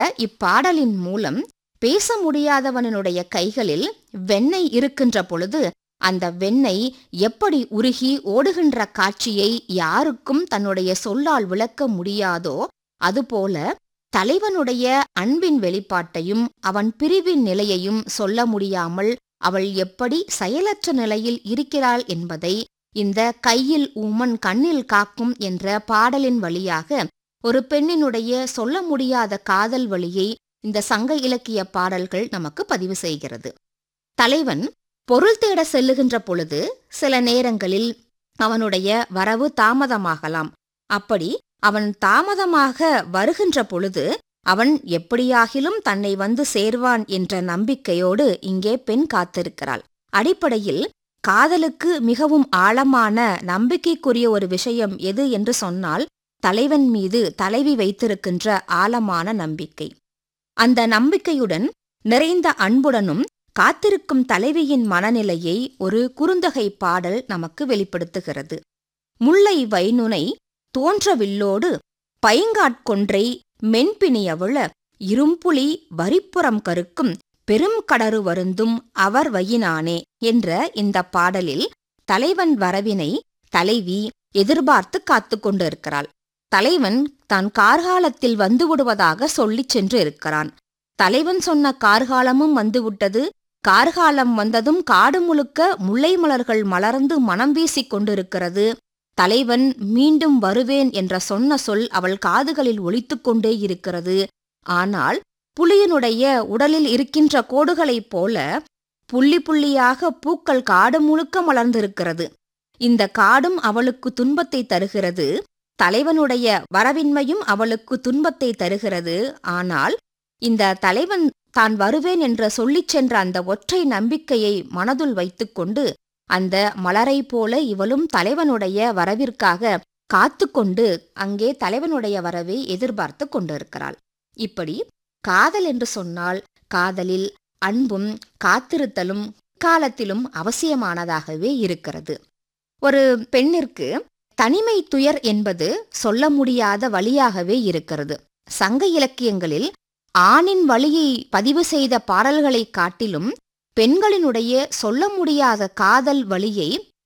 இப்பாடலின் மூலம் பேச முடியாதவனுடைய கைகளில் வெண்ணெய் இருக்கின்ற பொழுது அந்த வெண்ணெய் எப்படி உருகி ஓடுகின்ற காட்சியை யாருக்கும் தன்னுடைய சொல்லால் விளக்க முடியாதோ அதுபோல தலைவனுடைய அன்பின் வெளிப்பாட்டையும் அவன் பிரிவின் நிலையையும் சொல்ல முடியாமல் அவள் எப்படி செயலற்ற நிலையில் இருக்கிறாள் என்பதை இந்த கையில் ஊமன் கண்ணில் காக்கும் என்ற பாடலின் வழியாக ஒரு பெண்ணினுடைய சொல்ல முடியாத காதல் வழியை இந்த சங்க இலக்கிய பாடல்கள் நமக்கு பதிவு செய்கிறது தலைவன் பொருள் தேட செல்லுகின்ற பொழுது சில நேரங்களில் அவனுடைய வரவு தாமதமாகலாம் அப்படி அவன் தாமதமாக வருகின்ற பொழுது அவன் எப்படியாகிலும் தன்னை வந்து சேர்வான் என்ற நம்பிக்கையோடு இங்கே பெண் காத்திருக்கிறாள் அடிப்படையில் காதலுக்கு மிகவும் ஆழமான நம்பிக்கைக்குரிய ஒரு விஷயம் எது என்று சொன்னால் தலைவன் மீது தலைவி வைத்திருக்கின்ற ஆழமான நம்பிக்கை அந்த நம்பிக்கையுடன் நிறைந்த அன்புடனும் காத்திருக்கும் தலைவியின் மனநிலையை ஒரு குறுந்தகை பாடல் நமக்கு வெளிப்படுத்துகிறது முல்லை வைனுனை தோன்றவில்லோடு பைங்காட்கொன்றை மென்பிணியவுள இரும்புலி வரிப்புறம் கருக்கும் பெரும் கடறு வருந்தும் அவர் வையினானே என்ற இந்த பாடலில் தலைவன் வரவினை தலைவி எதிர்பார்த்து காத்து கொண்டிருக்கிறாள் தலைவன் தான் கார்காலத்தில் வந்து விடுவதாக சொல்லிச் சென்று இருக்கிறான் தலைவன் சொன்ன கார்காலமும் வந்துவிட்டது கார்காலம் வந்ததும் காடு முழுக்க முல்லை மலர்கள் மலர்ந்து மனம் வீசிக் கொண்டிருக்கிறது தலைவன் மீண்டும் வருவேன் என்ற சொன்ன சொல் அவள் காதுகளில் ஒலித்துக் கொண்டே இருக்கிறது ஆனால் புலியினுடைய உடலில் இருக்கின்ற கோடுகளைப் போல புள்ளி புள்ளியாக பூக்கள் காடு முழுக்க மலர்ந்திருக்கிறது இந்த காடும் அவளுக்கு துன்பத்தை தருகிறது தலைவனுடைய வரவின்மையும் அவளுக்கு துன்பத்தை தருகிறது ஆனால் இந்த தலைவன் தான் வருவேன் என்று சொல்லிச் சென்ற அந்த ஒற்றை நம்பிக்கையை மனதுள் வைத்துக்கொண்டு அந்த மலரை போல இவளும் தலைவனுடைய வரவிற்காக காத்து கொண்டு அங்கே தலைவனுடைய வரவை எதிர்பார்த்து கொண்டிருக்கிறாள் இப்படி காதல் என்று சொன்னால் காதலில் அன்பும் காத்திருத்தலும் காலத்திலும் அவசியமானதாகவே இருக்கிறது ஒரு பெண்ணிற்கு தனிமை துயர் என்பது சொல்ல முடியாத வழியாகவே இருக்கிறது சங்க இலக்கியங்களில் ஆணின் வழியை பதிவு செய்த பாடல்களைக் காட்டிலும் பெண்களினுடைய சொல்ல முடியாத காதல் வழியை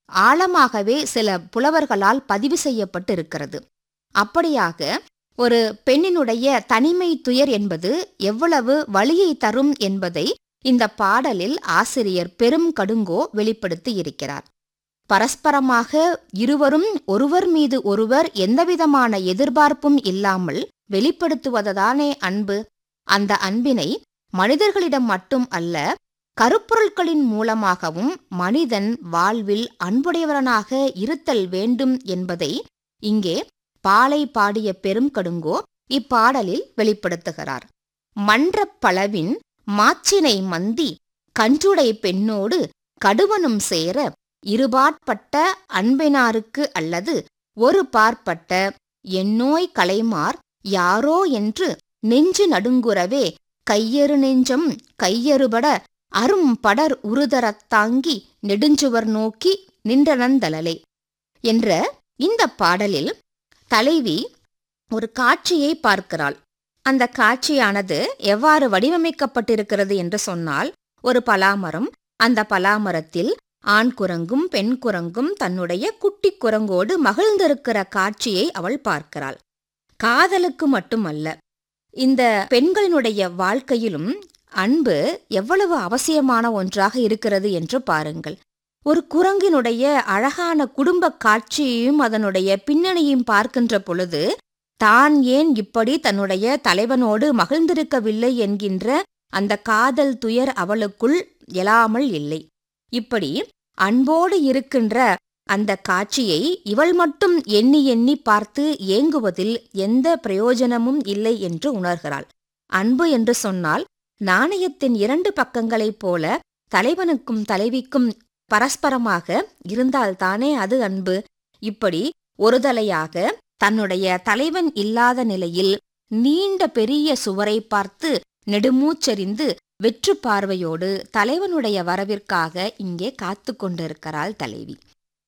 ஆழமாகவே சில புலவர்களால் பதிவு செய்யப்பட்டிருக்கிறது அப்படியாக ஒரு பெண்ணினுடைய தனிமை துயர் என்பது எவ்வளவு வழியை தரும் என்பதை இந்த பாடலில் ஆசிரியர் பெரும் கடுங்கோ வெளிப்படுத்தி இருக்கிறார் பரஸ்பரமாக இருவரும் ஒருவர் மீது ஒருவர் எந்தவிதமான எதிர்பார்ப்பும் இல்லாமல் வெளிப்படுத்துவதுதானே அன்பு அந்த அன்பினை மனிதர்களிடம் மட்டும் அல்ல கருப்பொருட்களின் மூலமாகவும் மனிதன் வாழ்வில் அன்புடையவனாக இருத்தல் வேண்டும் என்பதை இங்கே பாலை பாடிய பெரும் கடுங்கோ இப்பாடலில் வெளிப்படுத்துகிறார் மன்றப் பளவின் மாச்சினை மந்தி கன்றுடை பெண்ணோடு கடுவனும் சேர இருபாற்பட்ட அன்பினாருக்கு அல்லது ஒரு பார்ப்பட்ட எண்ணோய் கலைமார் யாரோ என்று நெஞ்சு நடுங்குறவே கையறு நெஞ்சம் கையறுபட அரும் படர் உருதரத் தாங்கி நெடுஞ்சுவர் நோக்கி நின்றனந்தலலே என்ற இந்த பாடலில் தலைவி ஒரு காட்சியை பார்க்கிறாள் அந்த காட்சியானது எவ்வாறு வடிவமைக்கப்பட்டிருக்கிறது என்று சொன்னால் ஒரு பலாமரம் அந்த பலாமரத்தில் ஆண் குரங்கும் பெண் குரங்கும் தன்னுடைய குட்டி குரங்கோடு மகிழ்ந்திருக்கிற காட்சியை அவள் பார்க்கிறாள் காதலுக்கு மட்டுமல்ல இந்த பெண்களினுடைய வாழ்க்கையிலும் அன்பு எவ்வளவு அவசியமான ஒன்றாக இருக்கிறது என்று பாருங்கள் ஒரு குரங்கினுடைய அழகான குடும்ப காட்சியையும் அதனுடைய பின்னணியையும் பார்க்கின்ற பொழுது தான் ஏன் இப்படி தன்னுடைய தலைவனோடு மகிழ்ந்திருக்கவில்லை என்கின்ற அந்த காதல் துயர் அவளுக்குள் எழாமல் இல்லை இப்படி அன்போடு இருக்கின்ற அந்த காட்சியை இவள் மட்டும் எண்ணி எண்ணி பார்த்து ஏங்குவதில் எந்த பிரயோஜனமும் இல்லை என்று உணர்கிறாள் அன்பு என்று சொன்னால் நாணயத்தின் இரண்டு பக்கங்களைப் போல தலைவனுக்கும் தலைவிக்கும் பரஸ்பரமாக இருந்தால்தானே அது அன்பு இப்படி ஒருதலையாக தன்னுடைய தலைவன் இல்லாத நிலையில் நீண்ட பெரிய சுவரை பார்த்து நெடுமூச்செறிந்து வெற்று பார்வையோடு தலைவனுடைய வரவிற்காக இங்கே காத்து கொண்டிருக்கிறாள் தலைவி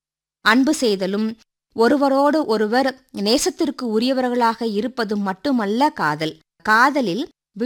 அன்பு செய்தலும் ஒருவரோடு ஒருவர் நேசத்திற்கு உரியவர்களாக இருப்பதும் மட்டுமல்ல காதல் காதலில்